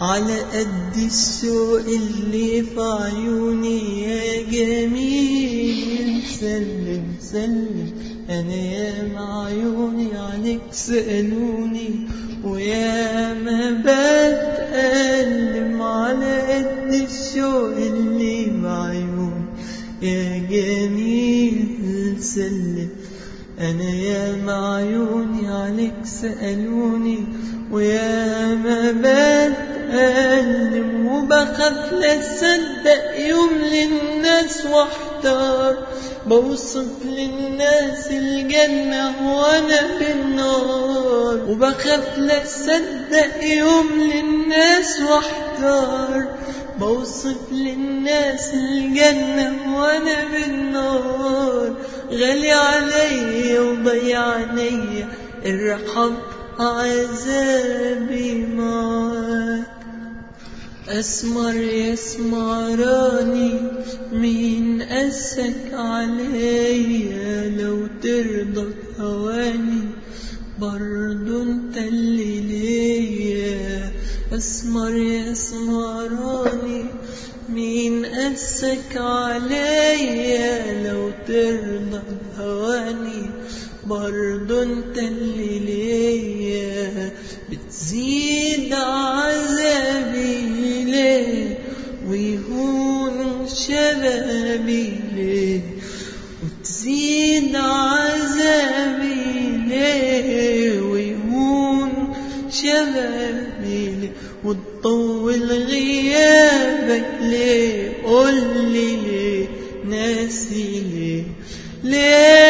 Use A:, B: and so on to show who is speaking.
A: على قد الشوق اللي في عيوني يا جميل سلم سلم انا يا عيوني عليك سألوني ويا ما بتألم على قد الشوق اللي بعيوني يا جميل سلم أنا يا معيوني عليك سألوني ويا ما بتألم وبخاف لا تصدق يوم للناس واحتار بوصف للناس الجنة وأنا بالنار وبخاف لا تصدق يوم للناس واحتار بوصف للناس الجنة وأنا بالنار غالي عليا وضيع عليا ارحم عذابي معاك أسمر يسمراني مين قسك عليا لو ترضى هواني برضو انت اللي ليا أسمر يسمراني مين قسك عليا لو ترضى هواني برضو انت اللي ليا بتزيد عذابي ليه ويهون شبابي ليه وتزيد عذابي ليه ويهون شبابي ليه وتطول غيابك ليه قولي ليه ناسي ليه ليه